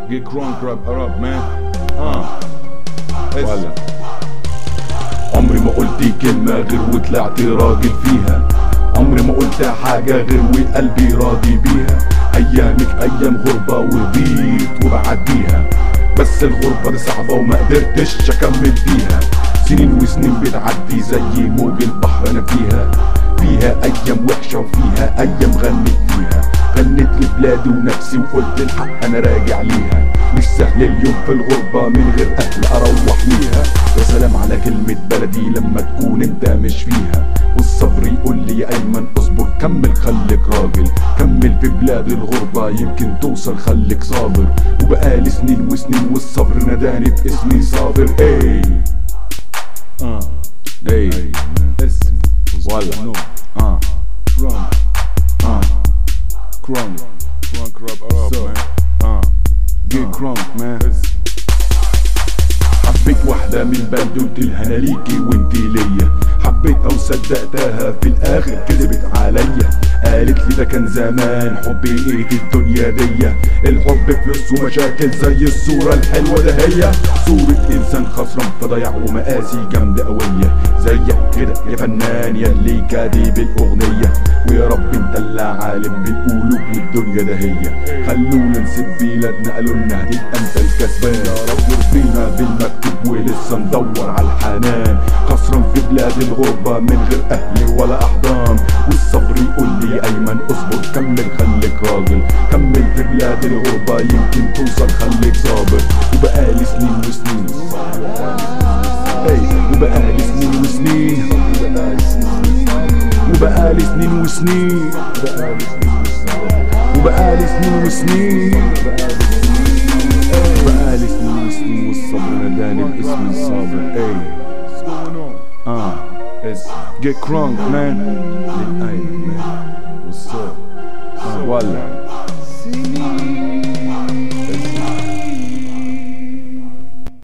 Get crunk rap up man اه ولا عمري ما قلت كلمة غير وطلعت راجل فيها عمري ما قلت حاجة غير وقلبي راضي بيها أيامك أيام غربة وضيت وبعديها بس الغربة دي صعبة وما قدرتش أكمل فيها سنين وسنين بتعدي زي موج البحر أنا فيها فيها أيام وحشة وفيها أيام غنت فيها غنت لبلادي ونفسي وقلت الحق أنا راجع ليها مش سهل اليوم في الغربة من غير أهل أروح ليها يا سلام على كلمة بلدي لما تكون انت مش فيها والصبر يقول لي يا أيمن اصبر كمل خليك راجل كمل في بلاد الغربة يمكن توصل خليك صابر وبقالي سنين وسنين والصبر ناداني باسمي صابر اي اه اي اسم ولا اه crunk اه crunk crunk rap up So. man اه get crunk man حبيت واحدة من بلد قلت لها انا ليكي وانتي ليا حبيتها وصدقتها في الاخر كذبت عليا قالت لي ده كان زمان حبي ايه في الدنيا دي الحب فلوس ومشاكل زي الصورة الحلوة ده هي صورة انسان خسران في ضياع ومقاسي جامدة قوية زيك كده يا فنان يا اللي كاتب الاغنية ويا رب انت اللي عالم بالقلوب والدنيا ده هي خلونا نسيب بلادنا قالوا لنا هتبقى انت الكسبان يا رب ارضينا بالمكتوب ولسه ندور على الحنان خسران في بلاد الغربة من غير اهل ولا احضان والصبر يقول لي يا ايمن اصبر كمل خليك راجل كمل في بلاد الغربة يمكن توصل خليك صابر وبقالي سنين وسنين اي وبقالي سنين وسنين وبقالي سنين وسنين وبقالي سنين وسنين بقالي سنين وسنين والصبر ناداني باسم الصابر اي what's going on اه it's get crunk man ايمن man what's up so ولا